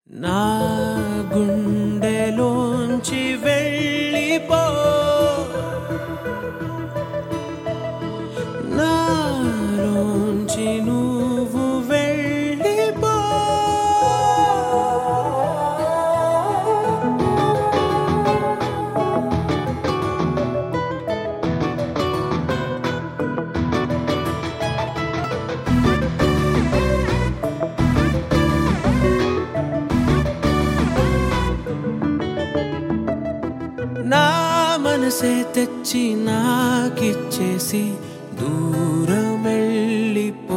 నా గుండెలోంచి వెళ్ళిపో నాలోంచి నువ్వు వెళ్ళిపో నా మనసే తెచ్చి నాకిచ్చేసి దూరం వెళ్ళిపో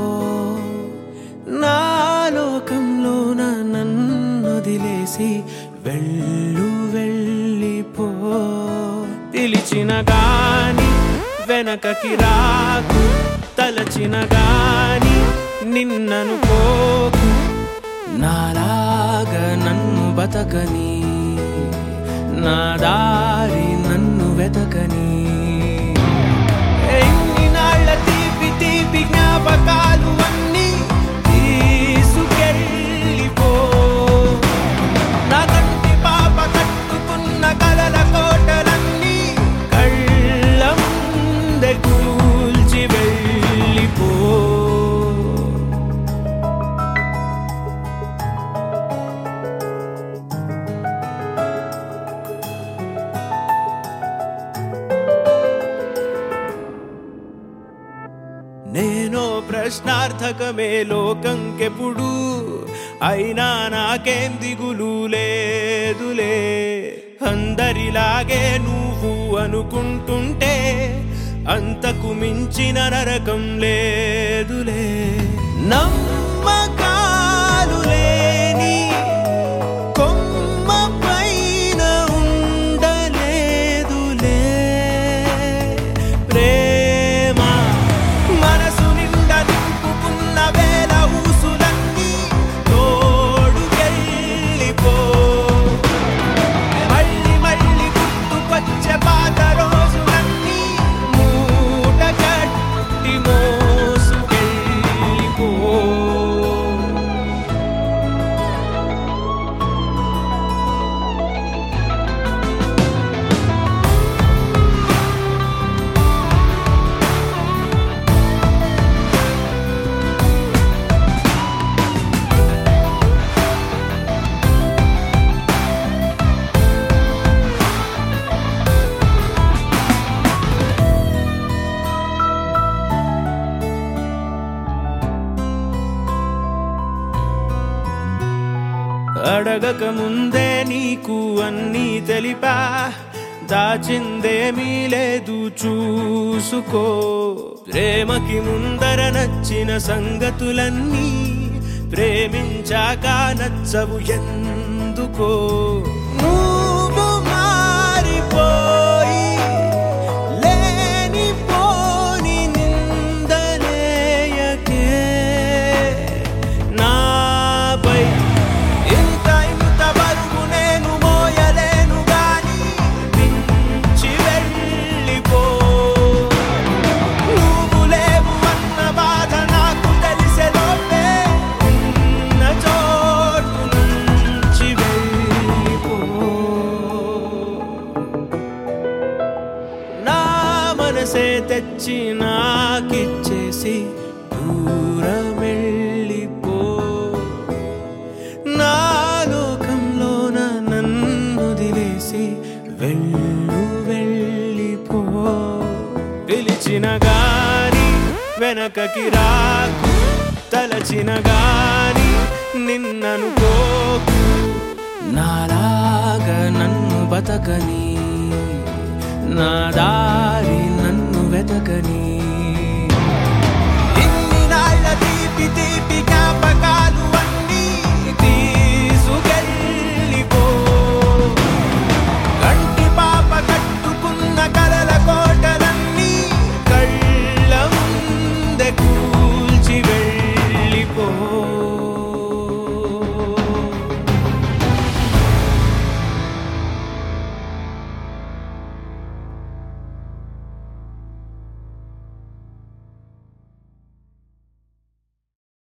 నా లోకంలోన నన్ను వదిలేసి వెళ్ళు వెళ్ళిపో పిలిచిన గాని వెనకకి రాకు తలచిన గాని నిన్నను పోకు నాలాగా నన్ను బతకని నా దారి నన్ను వెతకని ఎన్ని నాళ్ళ తీపి తీపి జ్ఞాపకాలు అన్నీ తీసుకెళ్ళిపో నా కంటి పాప కట్టుకున్న కలల కోటలన్నీ కళ్ళ ముందే కూల్చి వెళ్ళిపో నేనో ప్రశ్నార్థకమే లోకంకెప్పుడు అయినా నాకేం దిగులు లేదులే అందరిలాగే నువ్వు అనుకుంటుంటే అంతకు మించిన నరకం లేదులే నమ్మకాలు లేని కొమ్మ పైన ఉండలేదులే ప్రేమ మనసు నిండా నింపుకున్న వేల ఊసులన్నీ తోడుకెళ్ళిపో మళ్ళీ మళ్ళీ గుర్తుకొచ్చే పాత రోజులన్నీ మూట కట్టి మోసుకెళ్ళిపో అడగక ముందే నీకు అన్నీ తెలిపా దాచిందేమీ లేదు చూసుకో ప్రేమకి ముందర నచ్చిన సంగతులన్నీ ప్రేమించాక నచ్చవు ఎందుకో నువ్వు మారిపోయి లేనిపోని నిందలేయకే నాపై ఇంత ఇంత బరువు నేను మోయలేను గాని మించి వెళ్ళిపో నువ్వు లేవు అన్న బాధ నాకు తెలిసే లోపే ఉన్న చోటు నుంచి వెళ్ళిపో నా మనసే తెచ్చి నాకిచ్చేసి దూరం వెళ్ళిపో నా లోకంలోన నన్ను వదిలేసి వెళ్ళు వెళ్ళిపో పిలిచిన గాని వెనకకి రాకు తలచిన గాని నిన్నను పోకు నాలాగా నన్ను బతకని నా దారి నన్ను వెతకని ఇన్ని నాళ్ళ తీపి తీపి జ్ఞాపకాలు